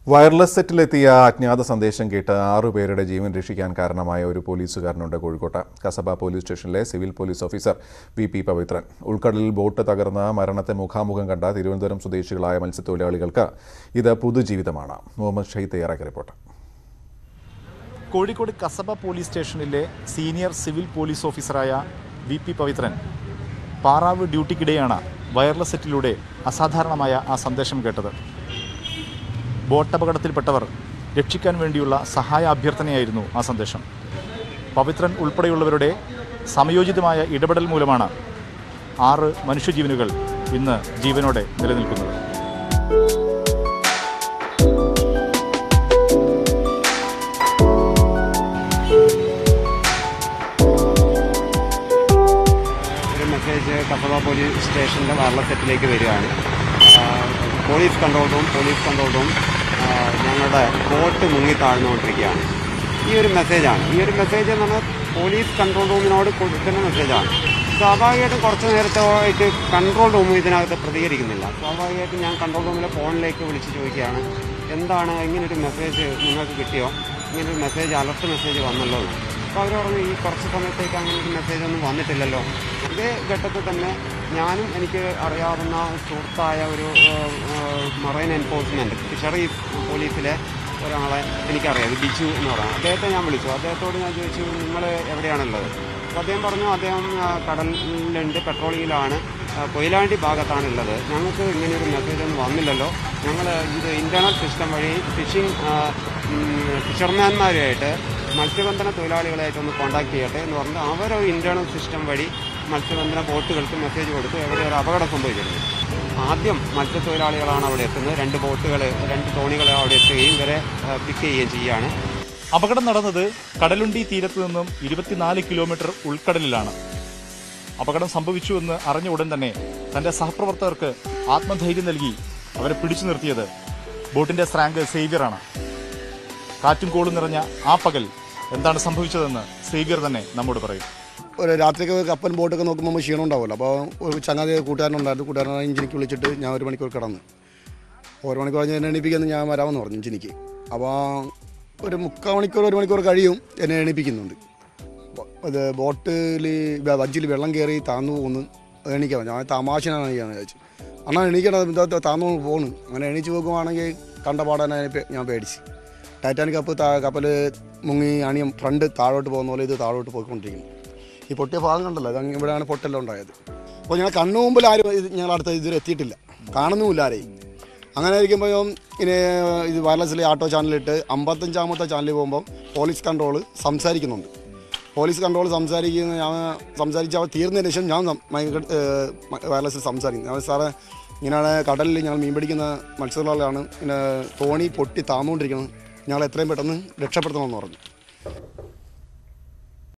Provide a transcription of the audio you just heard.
Wireless സെറ്റിലെത്തിയ അജ്ഞാത സന്ദേശം കേട്ട് ആറുപേരുടെ ജീവൻ രക്ഷിക്കാൻ കാരണമായ ഒരു പോലീസുകാരനുണ്ട് കോഴിക്കോട്ട് കസബ പോലീസ് സ്റ്റേഷനിലെ civil police officer V P Pavithran ഉൾക്കടലിൽ ബോട്ട് തകർന്ന് മരണത്തെ മുഖാമുഖം കണ്ട തിരുവനന്തപുരം സ്വദേശികളായ മത്സ്യത്തൊഴിലാളികൾക്ക് ഇത് പുതുജീവിതമാണ് മുഹമ്മദ് ഷെയ്ദ് തയ്യാറാക്കിയ റിപ്പോർട്ട് കോഴിക്കോട് കസബ പോലീസ് സ്റ്റേഷനിലെ സീനിയർ സിവിൽ പോലീസ് ഓഫീസറായ വി പി പവിത്രൻ പാറാവ് ഡ്യൂട്ടിക്കിടെയാണ് വയർലെസ് സെറ്റിലൂടെ അസാധാരണമായ ആ സന്ദേശം കേട്ടത് ബോട്ട് അപകടത്തിൽപ്പെട്ടവർ രക്ഷിക്കാൻ വേണ്ടിയുള്ള സഹായ അഭ്യർത്ഥനയായിരുന്നു ആ സന്ദേശം പവിത്രൻ ഉൾപ്പെടെയുള്ളവരുടെ സമയോചിതമായ ഇടപെടൽ മൂലമാണ് ആറ് മനുഷ്യജീവനുകൾ ഇന്ന് ജീവനോടെ നിലനിൽക്കുന്നത് ഒരു മെസ്സേജ് കസബ പോലീസ് സ്റ്റേഷൻ്റെ വയർലെസ് സെറ്റിലേക്ക് വരികയാണ് ആ, police control room police control room ആ, ഞങ്ങളുടെ ബോട്ട് മുങ്ങി താഴ്ന്നുകൊണ്ടിരിക്കുകയാണ് ഈ ഒരു മെസ്സേജാണ് ഈ ഒരു മെസ്സേജ് എന്ന് പറഞ്ഞാൽ പോലീസ് കൺട്രോൾ റൂമിനോട് കൊടുക്കുന്ന മെസ്സേജാണ് സ്വാഭാവികമായിട്ടും കുറച്ച് നേരത്തേക്ക് കൺട്രോൾ റൂം ഇതിനകത്ത് പ്രതികരിക്കുന്നില്ല സ്വാഭാവികമായിട്ടും ഞാൻ കൺട്രോൾ റൂമിലെ ഫോണിലേക്ക് വിളിച്ച് ചോദിക്കുകയാണ് എന്താണ് ഇങ്ങനൊരു മെസ്സേജ് നിങ്ങൾക്ക് കിട്ടിയോ ഇങ്ങനൊരു മെസ്സേജ് അലർട്ട് മെസ്സേജ് വന്നല്ലോ എന്ന്. അപ്പോൾ അവർ പറഞ്ഞു ഈ കുറച്ച് സമയത്തേക്ക് അങ്ങനെ ഒരു മെസ്സേജ് ഒന്നും വന്നിട്ടില്ലല്ലോ ഇതേ ഘട്ടത്തിൽ തന്നെ ഞാനും എനിക്ക് അറിയാവുന്ന സുഹൃത്തായ ഒരു മറൈൻ എൻഫോഴ്സ്മെൻറ്റ് ഫിഷറീസ് പോലീസിലെ ഒരാളെ എനിക്കറിയാം ഇത് ബിജു എന്ന് പറയാം അദ്ദേഹത്തെ ഞാൻ വിളിച്ചു അദ്ദേഹത്തോട് ഞാൻ ചോദിച്ചു നിങ്ങൾ എവിടെയാണുള്ളത് അപ്പോൾ അദ്ദേഹം പറഞ്ഞു അദ്ദേഹം ആ, കടലിലുണ്ട് പെട്രോളിങ്ങിലാണ് ആ, കൊയിലാണ്ടി ഭാഗത്താണുള്ളത് ഞങ്ങൾക്ക് ഇങ്ങനെയൊരു മെസ്സേജ് ഒന്നും വന്നില്ലല്ലോ ഞങ്ങൾ ഇത് ഇൻ്റർണൽ സിസ്റ്റം വഴി ഫിഷിംഗ് ഫിഷർമാൻമാരുമായിട്ട് മത്സ്യബന്ധന തൊഴിലാളികളായിട്ടൊന്ന് കോൺടാക്ട് ചെയ്യട്ടെ എന്ന് പറഞ്ഞ് അവരൊരു ഇൻ്റേണൽ സിസ്റ്റം വഴി മത്സ്യബന്ധന ബോട്ടുകൾക്ക് മെസ്സേജ് കൊടുത്ത് എവിടെ ഒരു അപകടം സംഭവിച്ചിരുന്നു ആദ്യം മത്സ്യത്തൊഴിലാളികളാണ് അവിടെ എത്തുന്നത് രണ്ട് ബോട്ടുകൾ രണ്ട് തോണികൾ അവിടെ എത്തുകയും ഇവരെ പിക്ക് ചെയ്യുകയും ചെയ്യുകയാണ് അപകടം നടന്നത് കടലുണ്ടി തീരത്ത് നിന്നും ഇരുപത്തിനാല് കിലോമീറ്റർ ഉൾക്കടലിലാണ് അപകടം സംഭവിച്ചുവെന്ന് അറിഞ്ഞ ഉടൻ തന്നെ തന്റെ സഹപ്രവർത്തകർക്ക് ആത്മധൈര്യം നൽകി അവരെ പിടിച്ചു നിർത്തിയത് ബോട്ടിന്റെ സ്രാങ്ക് സേവ്യറാണ് കാറ്റും കോളും നിറഞ്ഞ ആ പകൽ എന്താണ് സംഭവിച്ചതെന്ന് സേവ്യർ തന്നെ നമ്മോട് പറയും ഒരു രാത്രിക്ക് കപ്പൽ ബോട്ടൊക്കെ നോക്കുമ്പോൾ നമുക്ക് ക്ഷീണം ഉണ്ടാവുമല്ലോ അപ്പോൾ ഒരു ചങ്ങാതി കൂട്ടുകാരനുണ്ടായിരുന്നു കൂട്ടുകാരനെ ഇഞ്ചിനിക്ക് വിളിച്ചിട്ട് ഞാൻ ഒരു മണിക്കൂർ കിടന്നു ഒരു മണിക്കൂർ കഴിഞ്ഞ് എന്നെ എണീപ്പിക്കുന്നു ഞാൻ വരാമെന്ന് പറഞ്ഞു ഇഞ്ചിനിക്ക് അപ്പോൾ ഒരു മുക്കാൽ മണിക്കൂർ ഒരു മണിക്കൂർ കഴിയും എന്നെ എണീപ്പിക്കുന്നുണ്ട് ബ- അത് ബോട്ടിൽ വജ്ജിൽ വെള്ളം കയറി താന്നു പോകുന്നു എണീക്കാൻ ഞാൻ തമാശനാണ് ഞാൻ വിചാരിച്ചു അണ്ണാ എണീക്കണം ഇതാ താന്നു പോകുന്നു അങ്ങനെ എണീച്ച് നോക്കുവാണെങ്കിൽ കണ്ട പാടാൻ ഞാൻ പേടിച്ച് ടൈറ്റാനിക് കപ്പ് താ കപ്പൽ മുങ്ങി അണിയും ഫ്രണ്ട് താഴോട്ട് പോകുന്ന പോലെ ഇത് താഴോട്ട് പോയിക്കൊണ്ടിരിക്കുന്നു ഈ പൊട്ടിയ ഭാഗം കണ്ടല്ലോ അത് അങ്ങ് ഇവിടെയാണ് പൊട്ടെല്ലാം ഉണ്ടായത് അപ്പോൾ ഞങ്ങൾ കണ്ണു മുമ്പിൽ ആരും ഇത് ഞങ്ങൾ അടുത്ത് ഇതുവരെ എത്തിയിട്ടില്ല കാണുന്നുമില്ല ആരെയും അങ്ങനെ ഇരിക്കുമ്പോൾ ഇനി ഇത് വയർലെസ്സിലെ ആട്ടോ ചാനലിട്ട് അമ്പത്തഞ്ചാമത്തെ ചാനലിൽ പോകുമ്പോൾ പോലീസ് കൺട്രോൾ സംസാരിക്കുന്നുണ്ട് പോലീസ് കൺട്രോൾ സംസാരിക്കുന്ന ഞാൻ സംസാരിച്ച് അവർ തീർന്നതിന് ശേഷം ഞാൻ സം- മൈക്ക് ഏഹ് മ- വയർലെസ്സിൽ സംസാരിക്കുന്നത് ഞാൻ സാറേ ഇങ്ങനെയാണ് കടലിൽ ഞങ്ങൾ മീൻ പിടിക്കുന്ന മത്സ്യത്തൊഴിലാളികളാണ് ഇങ്ങനെ തോണി പൊട്ടി താന്നുകൊണ്ടിരിക്കുന്നത് ഞങ്ങൾ എത്രയും പെട്ടെന്ന് രക്ഷപ്പെടുത്തണമെന്ന് പറഞ്ഞു